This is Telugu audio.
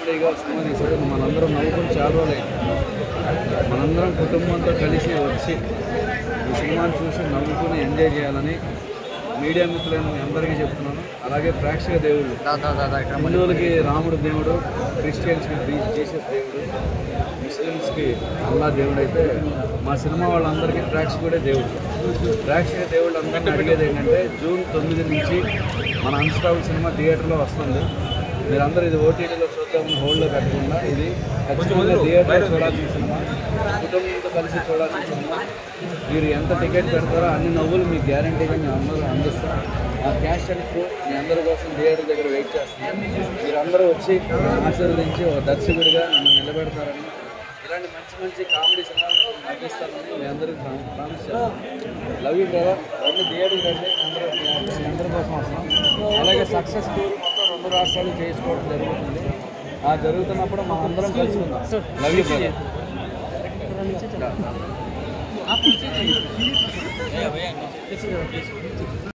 కామెడీగా సినిమా తీశాడు మనందరం నవ్వుకుని చాలా రోజులైంది మనందరం కుటుంబంతో కలిసి వచ్చి ఈ సినిమాని చూసి నవ్వుకుని ఎంజాయ్ చేయాలని మీడియా మిత్రులైన మీ అందరికీ చెప్తున్నాను అలాగే ప్రేక్షక దేవుళ్ళు హిందువులకి రాముడు దేవుడు క్రిస్టియన్స్కి జీ- జీసస్ దేవుడు ముస్లిమ్స్కి అల్లా దేవుడు అయితే మా సినిమా వాళ్ళందరికీ ప్రేక్షకుడే దేవుడు ప్రేక్షక దేవుళ్ళు అందరినీ అడిగేది ఏంటంటే జూన్ తొమ్మిది నుంచి మన అన్స్టాల్ సినిమా థియేటర్లో వస్తుంది మీరందరూ ఇది ఓటీటీలో చూద్దామని హోల్డ్లో పెట్టకుండా ఇది ఖచ్చితంగా థియేటర్లో చూడాల్సిన సినిమా కుటుంబంతో కలిసి చూడాల్సిన సినిమా మీరు ఎంత టికెట్ పెడతారో అన్ని నవ్వులు మీకు గ్యారంటీగా మేము అందరూ అందిస్తాం ఆ క్యాష్ అండ్ ప్రూఫ్ మీ అందరి కోసం థియేటర్ దగ్గర వెయిట్ చేస్తున్నాం మీరు అందరూ వచ్చి ఆశీర్వదించి ఒక దర్శకుడిగా నన్ను నిలబెడతారని ఇలాంటి మంచి మంచి కామెడీ సినిమాలు నటిస్తారని మీ అందరికీ ప్రా- ప్రామిస్ చేస్తాను లవ్ యూ బ్రదర్ రండి థియేటర్కి రండి అందరూ మీ మీ అందరి కోసం వస్తాం అలాగే సక్సెస్ టూర్ మొత్తం రెండు రాష్ట్రాలు చేసుకోవడం జరుగుతుంది ఆ జరుగుతున్నప్పుడు మా అందరం కలుసుకుందాం లవ్ యూ బ్రదర్ आप पीछे जाइए